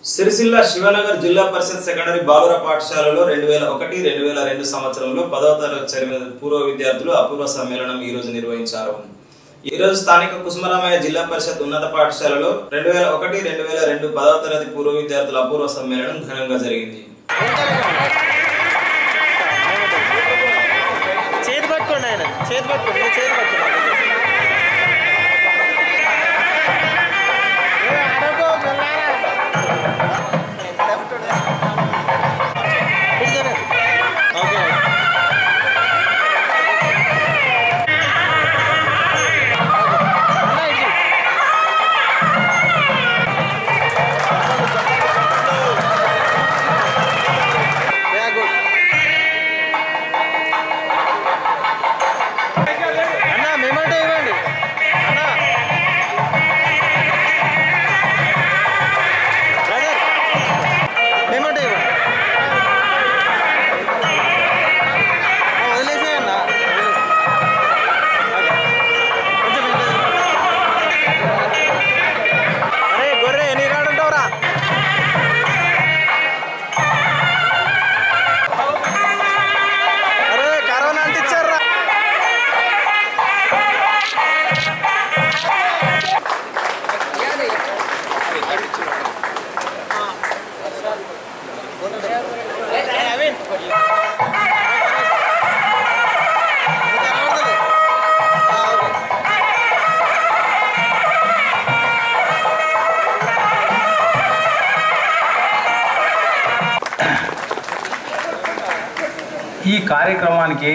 సిరిసిల్ల శివనగర్ జిల్లా పరిషత్ సెకండరీ బాలుర పాఠశాలలో రెండు వేల ఒకటి రెండు వేల రెండు సంవత్సరంలో పదవ తరగతి చదివిన పూర్వ విద్యార్థులు అపూర్వ సమ్మేళనం ఈ రోజు నిర్వహించారు ఈ రోజు స్థానిక కుసుమరామయ్య జిల్లా పరిషత్ ఉన్నత పాఠశాలలో రెండు వేల ఒకటి రెండు వేల రెండు పదవ తరగతి పూర్వ విద్యార్థుల అపూర్వ సమ్మేళనం ఘనంగా జరిగింది చేతి పట్టుకోండి ఆయన చేతి పట్టుకోండి నేను చేతి పట్టుకోండి ఓకే యా గుడ్ అన్న మేమంటే ఇవ్వండి అన్న బ్రదర్ మేమంటే ఇవ్వండి ఆ, వదిలేసేయ్ అన్న వదిలేసేయ్. ఓకే. కొంచెం ఇంకా అరే గొర్రె ఎన్ని కాడుంటావురా అరే కరోనా అంటించారా ఈ కార్యక్రమానికి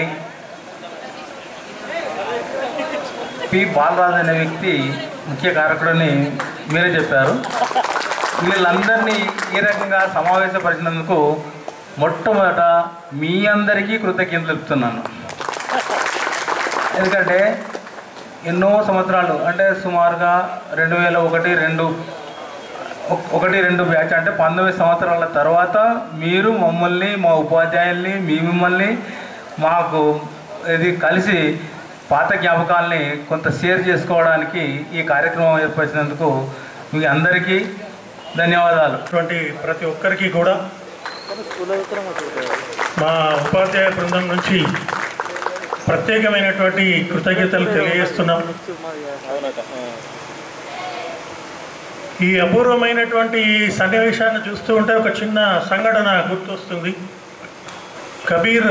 పి బాలరాజు అనే వ్యక్తి ముఖ్య కారకుడని మీరే చెప్పారు వీళ్ళందరినీ ఈ రకంగా సమావేశపరిచినందుకు మొట్టమొదట మీ అందరికీ కృతజ్ఞతలు చెప్తున్నాను ఎందుకంటే ఎన్నో సంవత్సరాలు అంటే సుమారుగా రెండు వేల ఒకటి రెండు ఒక- ఒకటి రెండు బ్యాచ్ అంటే పంతొమ్మిది సంవత్సరాల తర్వాత మీరు మమ్మల్ని మా ఉపాధ్యాయుల్ని మీ మిమ్మల్ని మాకు ఇది కలిసి పాత జ్ఞాపకాలని కొంత షేర్ చేసుకోవడానికి ఈ కార్యక్రమం ఏర్పరిచినందుకు మీ అందరికీ ధన్యవాదాలు అటువంటి ప్రతి ఒక్కరికి కూడా మా ఉపాధ్యాయ బృందం నుంచి ప్రత్యేకమైనటువంటి కృతజ్ఞతలు తెలియజేస్తున్నాం ఈ అపూర్వమైనటువంటి ఈ సన్నివేశాన్ని చూస్తూ ఉంటే ఒక చిన్న సంఘటన గుర్తొస్తుంది కబీర్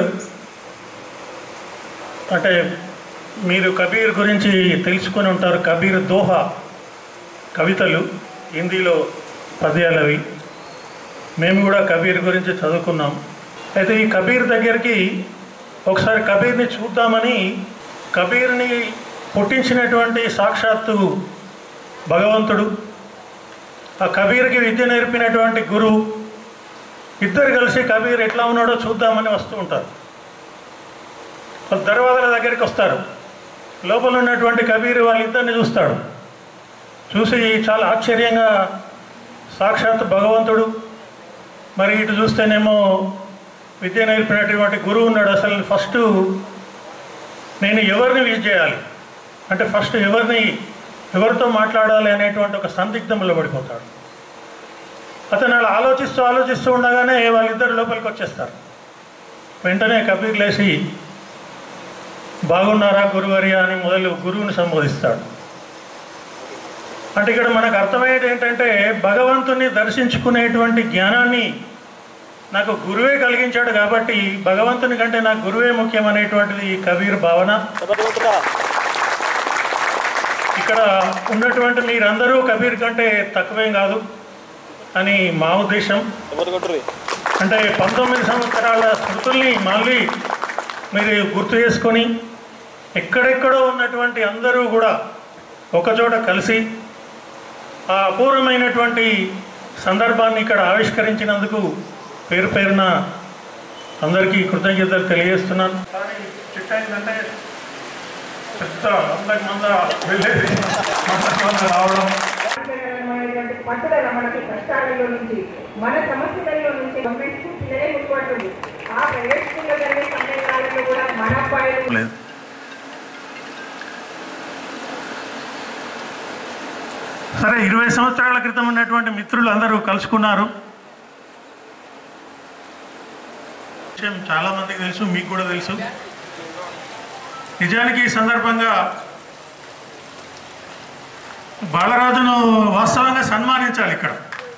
అంటే మీరు కబీర్ గురించి తెలుసుకొని ఉంటారు కబీర్ దోహా కవితలు హిందీలో పద్యాలవి మేము కూడా కబీర్ గురించి చదువుకున్నాం అయితే ఈ కబీర్ దగ్గరికి ఒకసారి కబీర్ని చూద్దామని కబీర్ని పుట్టించినటువంటి సాక్షాత్తు భగవంతుడు ఆ కబీర్కి విద్య నేర్పినటువంటి గురువు ఇద్దరు కలిసి కబీర్ ఎట్లా ఉన్నాడో చూద్దామని వస్తూ ఉంటారు వాళ్ళ దర్వాజల దగ్గరికి వస్తారు లోపల ఉన్నటువంటి కబీర్ వాళ్ళిద్దరిని చూస్తాడు చూసి చాలా ఆశ్చర్యంగా సాక్షాత్ భగవంతుడు మరి ఇటు చూస్తేనేమో విద్య నేర్పినటువంటి గురువు ఉన్నాడు అసలు ఫస్ట్ నేను ఎవరిని విజ్ చేయాలి అంటే ఫస్ట్ ఎవరిని ఎవరితో మాట్లాడాలి అనేటువంటి ఒక సందిగ్ధంలో పడిపోతాడు అతను అలా ఆలోచిస్తూ ఆలోచిస్తూ ఉండగానే వాళ్ళిద్దరు లోపలికి వచ్చేస్తారు వెంటనే కబీర్ లేచి బాగున్నారా గురువర్య అని మొదలు గురువుని సంబోధిస్తాడు అంటే ఇక్కడ మనకు అర్థమయ్యేది ఏంటంటే భగవంతుని దర్శించుకునేటువంటి జ్ఞానాన్ని నాకు గురువే కలిగించాడు కాబట్టి భగవంతుని కంటే నాకు గురువే ముఖ్యమనేటువంటిది ఈ కబీర్ భావన ఇక్కడ ఉన్నటువంటి మీరందరూ కబీర్ కంటే తక్కువేం కాదు అని మా ఉద్దేశం అంటే పంతొమ్మిది సంవత్సరాల స్మృతుల్ని మళ్ళీ మీరు గుర్తు చేసుకొని ఎక్కడెక్కడో ఉన్నటువంటి అందరూ కూడా ఒకచోట కలిసి ఆ అపూర్వమైనటువంటి సందర్భాన్ని ఇక్కడ ఆవిష్కరించినందుకు పేరు పేరున అందరికీ కృతజ్ఞతలు తెలియజేస్తున్నాను కానీ చిట్ట ఏంటంటే పెద్ద అందరి మంద వెళ్ళేది అందరి మంద రావడం ఆశ్చర్యకరమైనటువంటి పట్టుదల మనకి కష్టాలలో నుంచి మన సమస్యలలో నుంచి గవర్నమెంట్ స్కూల్ పిల్లలే ముట్టుపడుతుంది ఆ ప్రైవేట్ స్కూల్లో జరిగే సమ్మేళనాలలో కూడా మన అబ్బాయిలు లేదు సరే ఇరవై సంవత్సరాల క్రితం ఉన్నటువంటి మిత్రులు అందరూ కలుసుకున్నారు విషయం చాలా మందికి తెలుసు మీకు కూడా తెలుసు నిజానికి ఈ సందర్భంగా బాలరాజును వాస్తవంగా సన్మానించాలి ఇక్కడ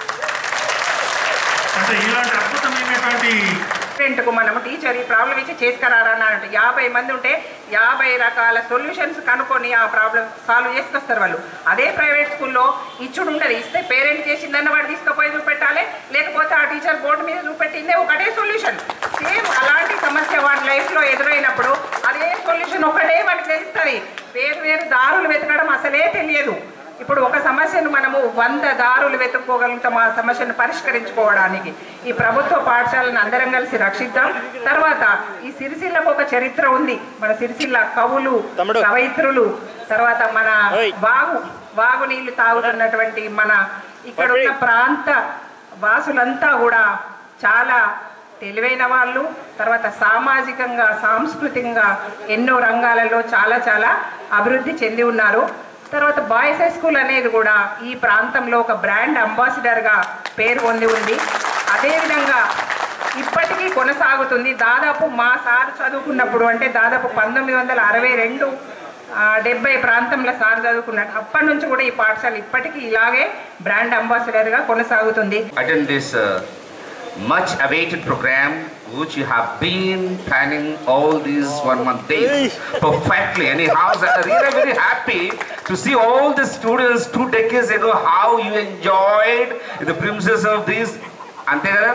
అంటే ఇలాంటి అద్భుతమైనటువంటి స్టూడెంట్కు మనము టీచర్ ఈ ప్రాబ్లం ఇచ్చి చేసుకురారా అన్నారంటే యాభై మంది ఉంటే యాభై రకాల సొల్యూషన్స్ కనుక్కొని ఆ ప్రాబ్లం సాల్వ్ చేసుకొస్తారు వాళ్ళు అదే ప్రైవేట్ స్కూల్లో ఇచ్చుడు ఉండదు ఇస్తే పేరెంట్ చేసిందన్న వాడు తీసుకుపోయి చూపెట్టాలి లేకపోతే ఆ టీచర్ బోర్డు మీద చూపెట్టిందే ఒకటే సొల్యూషన్ సేమ్ అలాంటి సమస్య వాడి లైఫ్లో ఎదురైనప్పుడు అదే సొల్యూషన్ ఒకటే వాడికి తెలుస్తుంది వేరు వేరు దారులు వెతకడం అసలే తెలియదు ఇప్పుడు ఒక సమస్యను మనము వంద దారులు వెతుక్కోగలుగుతాం ఆ సమస్యను పరిష్కరించుకోవడానికి ఈ ప్రభుత్వ పాఠశాలను అందరం కలిసి రక్షిద్దాం తర్వాత ఈ సిరిసిల్లకు ఒక చరిత్ర ఉంది మన సిరిసిల్ల కవులు తమ్ముడు. కవయిత్రులు తర్వాత మన ఓయ్. వాగు వాగు నీళ్లు తాగుతున్నటువంటి మన ఇక్కడ ఉన్న ప్రాంత వాసులంతా కూడా చాలా తెలివైన వాళ్ళు తర్వాత సామాజికంగా సాంస్కృతికంగా ఎన్నో రంగాలలో చాలా చాలా అభివృద్ధి చెంది ఉన్నారు తర్వాత బాయ్స్ హై స్కూల్ అనేది కూడా ఈ ప్రాంతంలో ఒక బ్రాండ్ అంబాసిడర్గా పేరు పొంది ఉంది అదేవిధంగా ఇప్పటికీ కొనసాగుతుంది దాదాపు మా సార్ చదువుకున్నప్పుడు అంటే దాదాపు పంతొమ్మిది వందల అరవై రెండు ఆ, డెబ్బై ప్రాంతంలో సార్ చదువుకున్నాడు అప్పటి నుంచి కూడా ఈ పాఠశాల ఇప్పటికీ ఇలాగే బ్రాండ్ అంబాసిడర్గా కొనసాగుతుంది attend this uh, much awaited program which you have been planning all these one month days perfectly anyhow I'm really very happy to see all the students two decades ago how you enjoyed the premises of these అంతే కదా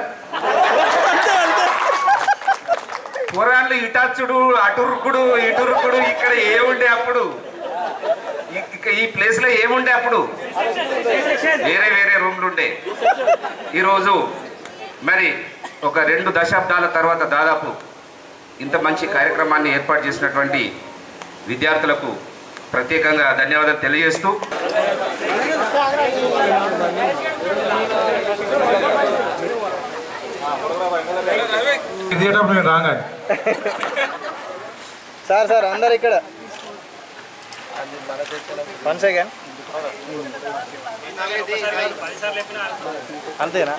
పురాణాలు ఇటాచుడు అటురుకుడు ఇటురుకుడు ఇక్కడ ఏముండే అప్పుడు ఇ- ఇక ఈ place లో ఏముండే అప్పుడు వేరే వేరే రూమ్లు ఉండే ఈరోజు మరి ఒక రెండు దశాబ్దాల తర్వాత దాదాపు ఇంత మంచి కార్యక్రమాన్ని ఏర్పాటు చేసినటువంటి విద్యార్థులకు ప్రత్యేకంగా ధన్యవాదాలు తెలియజేస్తూ దిగేటప్పుడు నేను రాగానే సార్ సార్ అందరు ఇక్కడ వన్ సెకండ్ అంతేనా